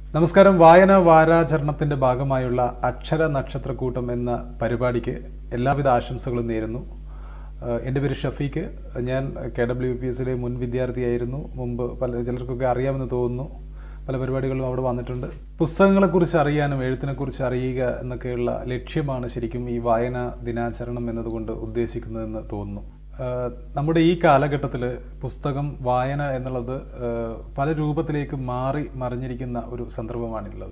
നമസ്കാരം വായന വാരാചരണത്തിന്റെ ഭാഗമായുള്ള അക്ഷര നക്ഷത്രക്കൂട്ടം എന്ന പരിപാടിക്ക് എല്ലാവിധ ആശംസകളും നേരുന്നു ഏഹ് എൻ്റെ പേര് ഷഫീഖ് ഞാൻ കെ ഡബ്ല്യു പി എസിലെ മുൻ വിദ്യാർത്ഥിയായിരുന്നു മുമ്പ് പല ചിലർക്കൊക്കെ അറിയാമെന്ന് തോന്നുന്നു പല പരിപാടികളും അവിടെ വന്നിട്ടുണ്ട് പുസ്തകങ്ങളെക്കുറിച്ച് അറിയാനും എഴുത്തിനെക്കുറിച്ച് അറിയുക എന്നൊക്കെയുള്ള ലക്ഷ്യമാണ് ശരിക്കും ഈ വായന ദിനാചരണം എന്നതുകൊണ്ട് ഉദ്ദേശിക്കുന്നതെന്ന് തോന്നുന്നു ഏഹ് നമ്മുടെ ഈ കാലഘട്ടത്തിൽ പുസ്തകം വായന എന്നുള്ളത് ഏഹ് പല രൂപത്തിലേക്ക് മാറി മറിഞ്ഞിരിക്കുന്ന ഒരു സന്ദർഭമാണുള്ളത്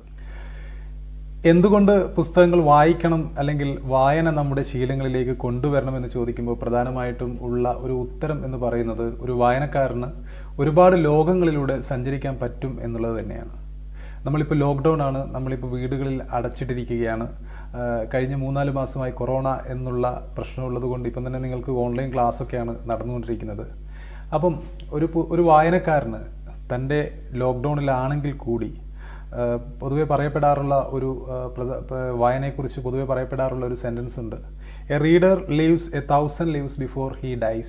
എന്തുകൊണ്ട് പുസ്തകങ്ങൾ വായിക്കണം അല്ലെങ്കിൽ വായന നമ്മുടെ ശീലങ്ങളിലേക്ക് കൊണ്ടുവരണം എന്ന് ചോദിക്കുമ്പോൾ പ്രധാനമായിട്ടും ഉള്ള ഒരു ഉത്തരം എന്ന് പറയുന്നത് ഒരു വായനക്കാരന് ഒരുപാട് ലോകങ്ങളിലൂടെ സഞ്ചരിക്കാൻ പറ്റും എന്നുള്ളത് തന്നെയാണ് നമ്മളിപ്പോൾ ലോക്ക്ഡൗൺ ആണ് നമ്മളിപ്പോൾ വീടുകളിൽ അടച്ചിട്ടിരിക്കുകയാണ് ആഹ് കഴിഞ്ഞ മൂന്നാല് മാസമായി കൊറോണ എന്നുള്ള പ്രശ്നമുള്ളത് കൊണ്ട് ഇപ്പം തന്നെ നിങ്ങൾക്ക് ഓൺലൈൻ ക്ലാസ് ഒക്കെയാണ് നടന്നുകൊണ്ടിരിക്കുന്നത് അപ്പം ഒരു പു- ഒരു വായനക്കാരന് തൻ്റെ ലോക്ക്ഡൗണിലാണെങ്കിൽ കൂടി ആഹ് പൊതുവെ പറയപ്പെടാറുള്ള ഒരു ആഹ് പ്രധ- പ- വായനയെക്കുറിച്ച് പൊതുവെ പറയപ്പെടാറുള്ള ഒരു സെൻറ്റൻസ് ഉണ്ട് a reader leaves a thousand leaves before he dies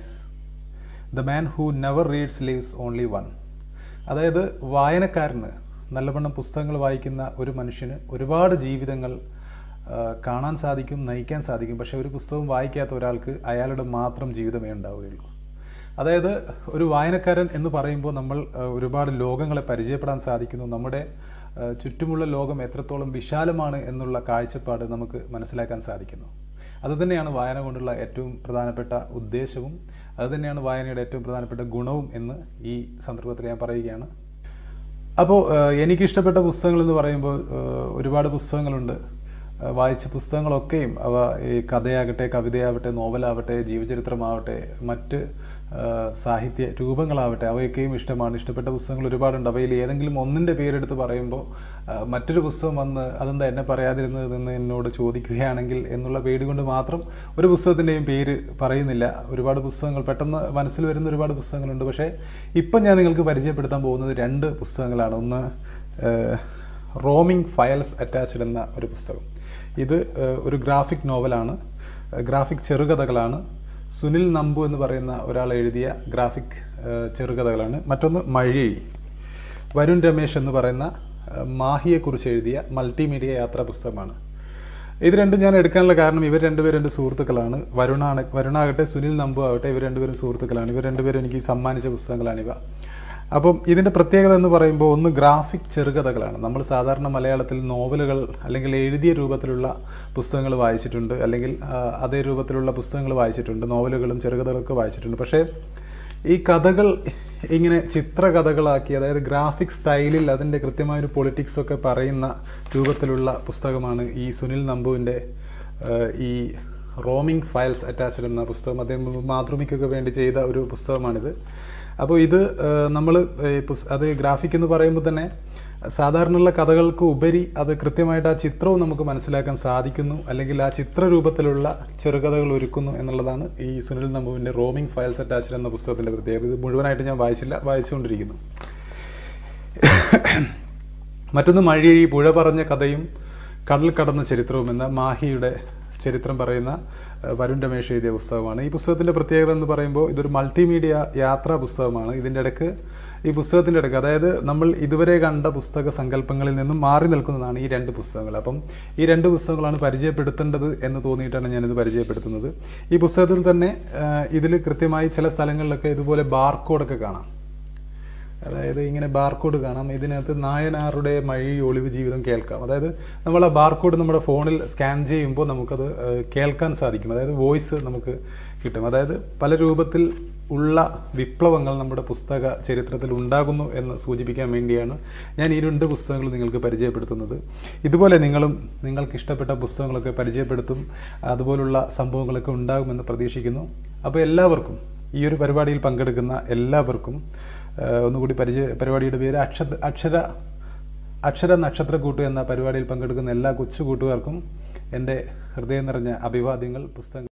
the man who never reads leaves only one അതായത് വായനക്കാരന് നല്ലവണ്ണം പുസ്തകങ്ങൾ വായിക്കുന്ന ഒരു മനുഷ്യന് ഒരുപാട് ജീവിതങ്ങൾ ആ, കാണാൻ സാധിക്കും നയിക്കാൻ സാധിക്കും പക്ഷെ ഒരു പുസ്തകം വായിക്കാത്ത ഒരാൾക്ക് അയാളുടെ മാത്രം ജീവിതമേ ഉണ്ടാവുകയുള്ളൂ അതായത് ഒരു വായനക്കാരൻ എന്ന് പറയുമ്പോൾ നമ്മൾ ആ, ഒരുപാട് ലോകങ്ങളെ പരിചയപ്പെടാൻ സാധിക്കുന്നു നമ്മുടെ ആ, ചുറ്റുമുള്ള ലോകം എത്രത്തോളം വിശാലമാണ് എന്നുള്ള കാഴ്ചപ്പാട് നമുക്ക് മനസ്സിലാക്കാൻ സാധിക്കുന്നു അതുതന്നെയാണ് വായന കൊണ്ടുള്ള ഏറ്റവും പ്രധാനപ്പെട്ട ഉദ്ദേശവും അതുതന്നെയാണ് വായനയുടെ ഏറ്റവും പ്രധാനപ്പെട്ട ഗുണവും എന്ന് ഈ സന്ദർഭത്തിൽ ഞാൻ പറയുകയാണ് അപ്പോൾ എനിക്ക് ഇഷ്ടപ്പെട്ട പുസ്തകങ്ങൾ എന്ന് പറയുമ്പോൾ ഏഹ്, ഒരുപാട് പുസ്തകങ്ങളുണ്ട് ഏഹ്, വായിച്ച പുസ്തകങ്ങളൊക്കെയും അവ ഈ കഥയാകട്ടെ കവിതയാവട്ടെ നോവലാവട്ടെ ജീവചരിത്രമാവട്ടെ മറ്റ് ഏഹ്, സാഹിത്യ രൂപങ്ങളാവട്ടെ അവയൊക്കെയും ഇഷ്ടമാണ് ഇഷ്ടപ്പെട്ട പുസ്തകങ്ങൾ ഒരുപാടുണ്ട് അവയിൽ ഏതെങ്കിലും ഒന്നിൻ്റെ പേരെടുത്ത് പറയുമ്പോൾ ഏഹ്, മറ്റൊരു പുസ്തകം വന്ന് അതെന്താ എന്നെ പറയാതിരുന്നത് എന്ന് എന്നോട് ചോദിക്കുകയാണെങ്കിൽ എന്നുള്ള പേടി കൊണ്ട് മാത്രം ഒരു പുസ്തകത്തിൻ്റെയും പേര് പറയുന്നില്ല ഒരുപാട് പുസ്തകങ്ങൾ പെട്ടെന്ന് മനസ്സിൽ വരുന്ന ഒരുപാട് പുസ്തകങ്ങളുണ്ട് പക്ഷേ ഇപ്പം ഞാൻ നിങ്ങൾക്ക് പരിചയപ്പെടുത്താൻ പോകുന്നത് രണ്ട് പുസ്തകങ്ങളാണ് ഒന്ന് റോമിംഗ് ഫയൽസ് അറ്റാച്ച്ഡ് എന്ന ഒരു പുസ്തകം ഇത് ഏഹ്, ഒരു ഗ്രാഫിക് നോവലാണ് ഗ്രാഫിക് ചെറുകഥകളാണ് സുനിൽ നമ്പു എന്ന് പറയുന്ന ഒരാൾ എഴുതിയ ഗ്രാഫിക് ഏഹ്, ചെറുകഥകളാണ് മറ്റൊന്ന് മഴയഴി വരുൺ രമേശ് എന്ന് പറയുന്ന ഏഹ്, മാഹിയെക്കുറിച്ച് എഴുതിയ മൾട്ടിമീഡിയ യാത്രാ പുസ്തകമാണ് ഇത് രണ്ടും ഞാൻ എടുക്കാനുള്ള കാരണം ഇവർ രണ്ടുപേരും എൻ്റെ സുഹൃത്തുക്കളാണ് വരുണാണ് വരുണാകട്ടെ സുനിൽ നമ്പു ആകട്ടെ ഇവർ രണ്ടുപേരും സുഹൃത്തുക്കളാണ് ഇവർ രണ്ടുപേരും എനിക്ക് സമ്മാനിച്ച പുസ്തകങ്ങളാണിവ അപ്പം ഇതിൻ്റെ പ്രത്യേകത എന്ന് പറയുമ്പോൾ ഒന്ന് ഗ്രാഫിക് ചെറുകഥകളാണ് നമ്മൾ സാധാരണ മലയാളത്തിൽ നോവലുകൾ അല്ലെങ്കിൽ എഴുതിയ രൂപത്തിലുള്ള പുസ്തകങ്ങൾ വായിച്ചിട്ടുണ്ട് അല്ലെങ്കിൽ ആ, അതേ രൂപത്തിലുള്ള പുസ്തകങ്ങൾ വായിച്ചിട്ടുണ്ട് നോവലുകളും ചെറുകഥകളൊക്കെ വായിച്ചിട്ടുണ്ട് പക്ഷേ ഈ കഥകൾ ഇങ്ങനെ ചിത്രകഥകളാക്കി അതായത് ഗ്രാഫിക് സ്റ്റൈലിൽ അതിൻ്റെ കൃത്യമായൊരു പൊളിറ്റിക്സ് ഒക്കെ പറയുന്ന രൂപത്തിലുള്ള പുസ്തകമാണ് ഈ സുനിൽ നമ്പുവിൻ്റെ ഏഹ്, ഈ റോമിംഗ് ഫയൽസ് അറ്റാച്ച്ഡ് എന്ന പുസ്തകം അദ്ദേഹം മാതൃഭൂമിക്കൊക്കെ വേണ്ടി ചെയ്ത ഒരു പുസ്തകമാണിത് അപ്പോൾ ഇത് നമ്മൾ അത് ഗ്രാഫിക് എന്ന് പറയുമ്പോൾ തന്നെ സാധാരണയുള്ള കഥകൾക്ക് ഉപരി അത് കൃത്യമായിട്ട് ആ ചിത്രവും നമുക്ക് മനസ്സിലാക്കാൻ സാധിക്കുന്നു അല്ലെങ്കിൽ ആ ചിത്രരൂപത്തിലുള്ള ചെറുകഥകൾ ഒരുക്കുന്നു എന്നുള്ളതാണ് ഈ സുനിൽ നമ്പുവിൻ്റെ റോമിംഗ് ഫയൽസ് അറ്റാച്ച്ഡ് എന്ന പുസ്തകത്തിൻ്റെ പ്രത്യേകത ഇത് മുഴുവനായിട്ട് ഞാൻ വായിച്ചില്ല വായിച്ചുകൊണ്ടിരിക്കുന്നു മറ്റൊന്ന് മഴയഴി പുഴ പറഞ്ഞ കഥയും കടൽ കടന്ന ചരിത്രവും എന്ന മാഹിയുടെ ചരിത്രം പറയുന്ന ഏഹ്, വരുൺ രമേശ് എഴുതിയ പുസ്തകമാണ് ഈ പുസ്തകത്തിന്റെ പ്രത്യേകത എന്ന് പറയുമ്പോൾ ഇതൊരു മൾട്ടിമീഡിയ യാത്രാ പുസ്തകമാണ് ഇതിന്റെ ഇടയ്ക്ക് ഈ പുസ്തകത്തിന്റെ ഇടയ്ക്ക് അതായത് നമ്മൾ ഇതുവരെ കണ്ട പുസ്തക സങ്കല്പങ്ങളിൽ നിന്നും മാറി നിൽക്കുന്നതാണ് ഈ രണ്ട് പുസ്തകങ്ങൾ അപ്പം ഈ രണ്ട് പുസ്തകങ്ങളാണ് പരിചയപ്പെടുത്തേണ്ടത് എന്ന് തോന്നിയിട്ടാണ് ഞാനിത് പരിചയപ്പെടുത്തുന്നത് ഈ പുസ്തകത്തിൽ തന്നെ ഇതിൽ കൃത്യമായി ചില സ്ഥലങ്ങളിലൊക്കെ ഇതുപോലെ ബാർകോഡൊക്കെ കാണാം അതായത് ഇങ്ങനെ ബാർകോഡ് കാണാം ഇതിനകത്ത് നായനാറുടെ മഴി ഒളിവ് ജീവിതം കേൾക്കാം അതായത് നമ്മൾ ആ ബാർകോഡ് നമ്മുടെ ഫോണിൽ സ്കാൻ ചെയ്യുമ്പോൾ നമുക്കത് ഏഹ്, കേൾക്കാൻ സാധിക്കും അതായത് വോയിസ് നമുക്ക് കിട്ടും അതായത് പല രൂപത്തിൽ ഉള്ള വിപ്ലവങ്ങൾ നമ്മുടെ പുസ്തക ചരിത്രത്തിൽ ഉണ്ടാകുന്നു എന്ന് സൂചിപ്പിക്കാൻ വേണ്ടിയാണ് ഞാൻ ഈ രണ്ട് പുസ്തകങ്ങൾ നിങ്ങൾക്ക് പരിചയപ്പെടുത്തുന്നത് ഇതുപോലെ നിങ്ങളും നിങ്ങൾക്ക് ഇഷ്ടപ്പെട്ട പുസ്തകങ്ങളൊക്കെ പരിചയപ്പെടുത്തും അതുപോലുള്ള സംഭവങ്ങളൊക്കെ ഉണ്ടാകുമെന്ന് പ്രതീക്ഷിക്കുന്നു അപ്പോൾ എല്ലാവർക്കും ഈ ഒരു പരിപാടിയിൽ പങ്കെടുക്കുന്ന എല്ലാവർക്കും ഏഹ് ഒന്നുകൂടി പരിചയ പരിപാടിയുടെ പേര് അക്ഷര അക്ഷര അക്ഷര നക്ഷത്രക്കൂട്ട് എന്ന പരിപാടിയിൽ പങ്കെടുക്കുന്ന എല്ലാ കൊച്ചു കൂട്ടുകാർക്കും എൻ്റെ ഹൃദയം നിറഞ്ഞ അഭിവാദ്യങ്ങൾ പുസ്തകങ്ങൾ